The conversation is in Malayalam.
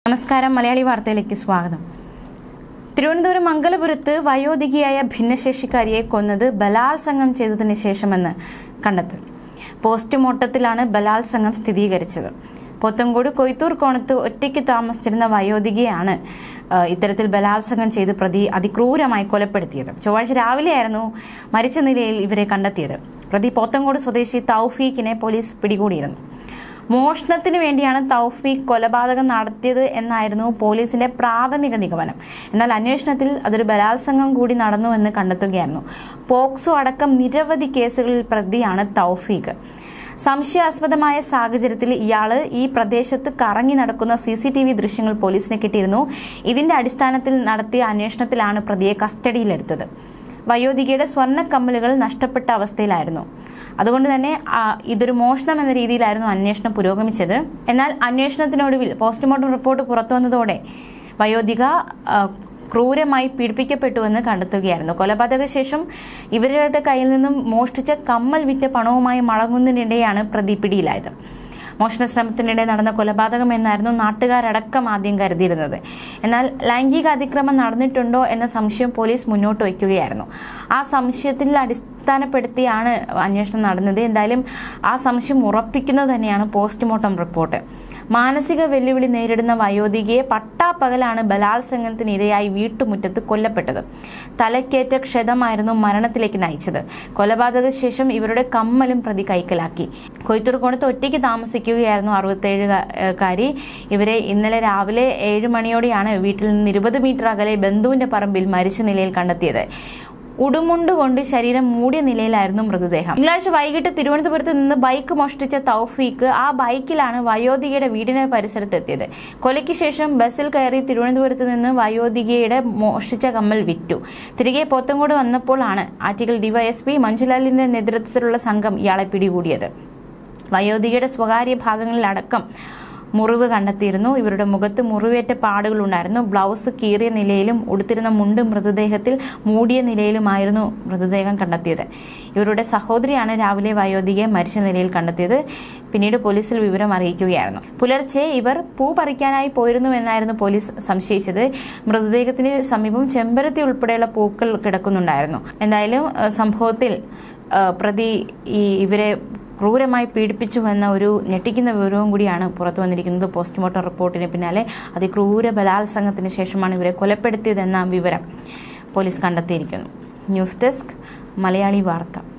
നമസ്കാരം മലയാളി വാർത്തയിലേക്ക് സ്വാഗതം തിരുവനന്തപുരം മംഗലപുരത്ത് വയോധികയായ ഭിന്നശേഷിക്കാരിയെ കൊന്നത് ബലാത്സംഗം ചെയ്തതിന് ശേഷമെന്ന് കണ്ടെത്തൽ പോസ്റ്റ്മോർട്ടത്തിലാണ് ബലാത്സംഗം സ്ഥിരീകരിച്ചത് പോത്തങ്കോട് കൊയ്ത്തൂർ കോണത്ത് ഒറ്റയ്ക്ക് താമസിച്ചിരുന്ന വയോധികയാണ് ആ, ഇത്തരത്തിൽ ബലാത്സംഗം ചെയ്ത് പ്രതി അതിക്രൂരമായി കൊലപ്പെടുത്തിയത് ചൊവ്വാഴ്ച രാവിലെയായിരുന്നു മരിച്ച നിലയിൽ ഇവരെ കണ്ടെത്തിയത് പ്രതി പോത്തങ്കോട് സ്വദേശി തൗഫീഖിനെ പോലീസ് പിടികൂടിയിരുന്നു മോഷണത്തിന് വേണ്ടിയാണ് തൗഫീഖ് കൊലപാതകം നടത്തിയത് എന്നായിരുന്നു പോലീസിന്റെ പ്രാഥമിക നിഗമനം എന്നാൽ അന്വേഷണത്തിൽ അതൊരു ബലാത്സംഗം കൂടി നടന്നു എന്ന് കണ്ടെത്തുകയായിരുന്നു പോക്സോ അടക്കം നിരവധി കേസുകളിൽ പ്രതിയാണ് തൗഫീഖ് സംശയാസ്പദമായ സാഹചര്യത്തിൽ ഇയാള് ഈ പ്രദേശത്ത് കറങ്ങി നടക്കുന്ന സി സി ടി വി ദൃശ്യങ്ങൾ പോലീസിന് കിട്ടിയിരുന്നു ഇതിന്റെ അടിസ്ഥാനത്തിൽ നടത്തിയ അന്വേഷണത്തിലാണ് പ്രതിയെ കസ്റ്റഡിയിലെടുത്തത് വയോധികയുടെ സ്വർണ്ണ കമ്മലുകൾ നഷ്ടപ്പെട്ട അവസ്ഥയിലായിരുന്നു അതുകൊണ്ട് തന്നെ ആ, ഇതൊരു മോഷണം എന്ന രീതിയിലായിരുന്നു അന്വേഷണം പുരോഗമിച്ചത് എന്നാൽ അന്വേഷണത്തിനൊടുവിൽ പോസ്റ്റ്മോർട്ടം റിപ്പോർട്ട് പുറത്തു വന്നതോടെ വയോധിക ആ, ക്രൂരമായി പീഡിപ്പിക്കപ്പെട്ടുവെന്ന് കണ്ടെത്തുകയായിരുന്നു കൊലപാതക ശേഷം ഇവരുടെ കയ്യിൽ നിന്നും മോഷ്ടിച്ച കമ്മൽ വിറ്റ പണവുമായി മടങ്ങുന്നതിനിടെയാണ് പ്രതി പിടിയിലായത് മോഷണ ശ്രമത്തിനിടെ നടന്ന കൊലപാതകം എന്നായിരുന്നു നാട്ടുകാരടക്കം ആദ്യം കരുതിയിരുന്നത് എന്നാൽ ലൈംഗിക അതിക്രമം നടന്നിട്ടുണ്ടോ എന്ന സംശയം പോലീസ് മുന്നോട്ട് വയ്ക്കുകയായിരുന്നു ആ സംശയത്തിൽ അടിസ്ഥാനപ്പെടുത്തിയാണ് അന്വേഷണം നടന്നത് എന്തായാലും ആ സംശയം ഉറപ്പിക്കുന്നത് തന്നെയാണ് പോസ്റ്റ്മോർട്ടം റിപ്പോർട്ട് മാനസിക വെല്ലുവിളി നേരിടുന്ന വയോധികയെ പട്ടാപ്പകലാണ് ബലാത്സംഗത്തിന് ഇരയായി വീട്ടുമുറ്റത്ത് കൊല്ലപ്പെട്ടത് തലക്കേറ്റ ക്ഷതമായിരുന്നു മരണത്തിലേക്ക് നയിച്ചത് കൊലപാതക ശേഷം ഇവരുടെ കമ്മലും പ്രതി കൈക്കലാക്കി കൊയ്ത്തൂർക്കോണത്ത് ഒറ്റയ്ക്ക് താമസിക്കുകയായിരുന്നു അറുപത്തേഴുകാരി ഇവരെ ഇന്നലെ രാവിലെ ഏഴ് മണിയോടെയാണ് വീട്ടിൽ നിന്ന് ഇരുപത് മീറ്റർ അകലെ ബന്ധുവിന്റെ പറമ്പിൽ മരിച്ച നിലയിൽ കണ്ടെത്തിയത് ഉടുമുണ്ട് കൊണ്ട് ശരീരം മൂടിയ നിലയിലായിരുന്നു മൃതദേഹം തിങ്കളാഴ്ച വൈകിട്ട് തിരുവനന്തപുരത്ത് നിന്ന് ബൈക്ക് മോഷ്ടിച്ച തൗഫീഖ് ആ ബൈക്കിലാണ് വയോധികയുടെ വീടിന് പരിസരത്തെത്തിയത് കൊലയ്ക്ക് ശേഷം ബസ്സിൽ കയറി തിരുവനന്തപുരത്ത് നിന്ന് വയോധികയുടെ മോഷ്ടിച്ച കമ്മൽ വിറ്റു തിരികെ പോത്തങ്കോട് വന്നപ്പോഴാണ് ആറ്റിക്കൽ ഡിവൈഎസ്പി മഞ്ജുലാലിന്റെ നേതൃത്വത്തിലുള്ള സംഘം ഇയാളെ പിടികൂടിയത് വയോധികയുടെ സ്വകാര്യ ഭാഗങ്ങളിലടക്കം മുറിവ് കണ്ടെത്തിയിരുന്നു ഇവരുടെ മുഖത്ത് മുറിവേറ്റ പാടുകൾ ഉണ്ടായിരുന്നു ബ്ലൗസ് കീറിയ നിലയിലും ഉടുത്തിരുന്ന മുണ്ട് മൃതദേഹത്തിൽ മൂടിയ നിലയിലുമായിരുന്നു മൃതദേഹം കണ്ടെത്തിയത് ഇവരുടെ സഹോദരിയാണ് രാവിലെ വയോധികയെ മരിച്ച നിലയിൽ കണ്ടെത്തിയത് പിന്നീട് പോലീസിൽ വിവരം അറിയിക്കുകയായിരുന്നു പുലർച്ചെ ഇവർ പൂ പറിക്കാനായി പോയിരുന്നുവെന്നായിരുന്നു പോലീസ് സംശയിച്ചത് മൃതദേഹത്തിന് സമീപം ചെമ്പരത്തി ഉൾപ്പെടെയുള്ള പൂക്കൾ കിടക്കുന്നുണ്ടായിരുന്നു എന്തായാലും ഏഹ്, സംഭവത്തിൽ ഏഹ്, പ്രതി ഈ ഇവരെ ക്രൂരമായി പീഡിപ്പിച്ചു എന്ന ഒരു ഞെട്ടിക്കുന്ന വിവരവും കൂടിയാണ് പുറത്തു വന്നിരിക്കുന്നത് പോസ്റ്റ്മോർട്ടം റിപ്പോർട്ടിന് പിന്നാലെ അതിക്രൂര ബലാത്സംഗത്തിന് ശേഷമാണ് ഇവരെ കൊലപ്പെടുത്തിയതെന്ന വിവരം പോലീസ് കണ്ടെത്തിയിരിക്കുന്നു ന്യൂസ് ഡെസ്ക് മലയാളി വാർത്ത